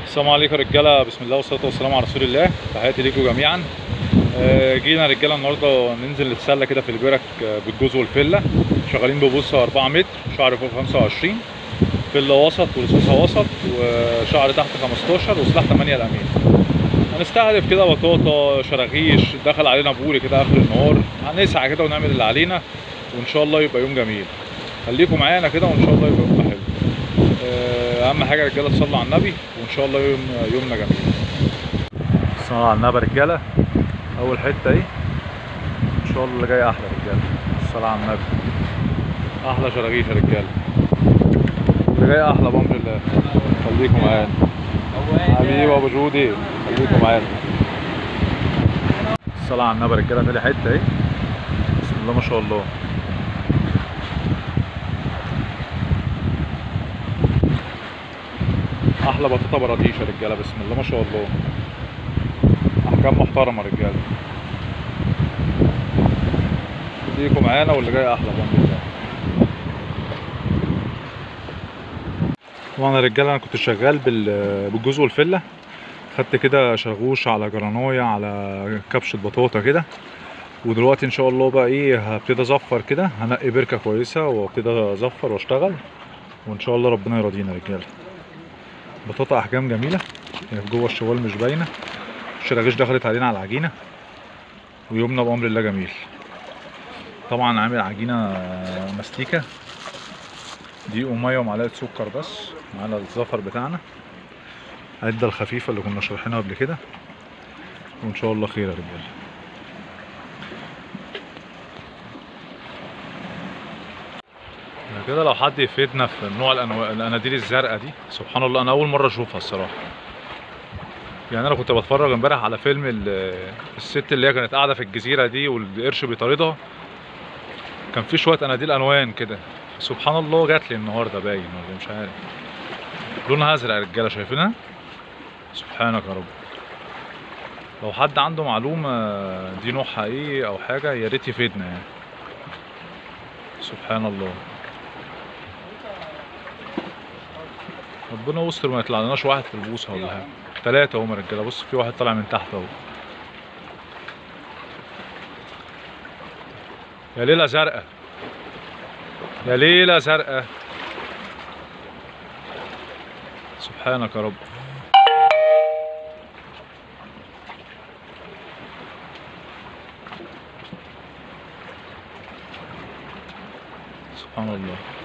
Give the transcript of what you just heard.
السلام عليكم يا رجاله بسم الله والصلاه والسلام على رسول الله تحياتي ليكم جميعا آه، جينا يا رجاله النهارده ننزل نتسلى كده في البرك آه، بالجوز والفله شغالين ببوصه 4 متر شعر فوق 25 فله وسط ورصاصه وسط وشعر تحت 15 وسلاح 8 الامين هنستهدف كده بطاطا شراغيش دخل علينا بوري كده اخر النهار هنسعى كده ونعمل اللي علينا وان شاء الله يبقى يوم جميل خليكم معانا كده وان شاء الله يبقى يوم حلو آه، اهم حاجه يا رجاله تصلوا على النبي وان شاء الله يوم يومنا جميل صلوا على النبي يا رجاله اول حته اهي ان شاء الله اللي جاي احلى يا رجاله الصلاه على النبي احلى شراغيش يا رجاله اللي جاي احلى بامر الله خليكم معانا حبيبي ابو جودي خليكم معانا الصلاه على النبي يا رجاله تاني حته اهي بسم الله ما شاء الله احلى بطاطا براديش يا رجاله بسم الله ما شاء الله احكام محترمه يا رجاله خليكم معانا واللي جاي احلى بامر الله طبعا يا رجاله انا كنت شغال بال- بالجوز والفله خدت كده شاغوش على جرانويا على كبشه بطاطا كده ودلوقتي ان شاء الله بقى ايه هبتدي اظفر كده هنقي بركه كويسه وابتدي اظفر واشتغل وان شاء الله ربنا يرضينا يا رجاله بطاطا احجام جميله هي في جوه الشوال مش باينه الشراغيش دخلت علينا على العجينه ويومنا بامر الله جميل طبعا عامل عجينه مستيكه دقيق وميه ومعلقه سكر بس على الزفر بتاعنا العده الخفيفه اللي كنا شارحينها قبل كده وان شاء الله خير يا رجاله كده لو حد يفيدنا في نوع الأنواع الاناديل الزرقاء دي سبحان الله انا اول مره اشوفها الصراحه يعني انا كنت بتفرج امبارح على فيلم ال- الست اللي هي كانت قاعده في الجزيره دي والقرش بيطاردها كان في شويه اناديل الوان كده سبحان الله جات لي النهارده باين ولا مش عارف لونها ازرق يا رجاله شايفينها سبحانك يا رب لو حد عنده معلومه دي نوعها ايه او حاجه يا ريت يفيدنا يعني سبحان الله ربنا يستر ما يطلعناش واحد في البوصه ولا حاجه ثلاثة اهم يا رجاله بص في واحد طالع من تحت اهو يا ليلة زرقاء يا ليلة زرقاء سبحانك يا رب سبحان الله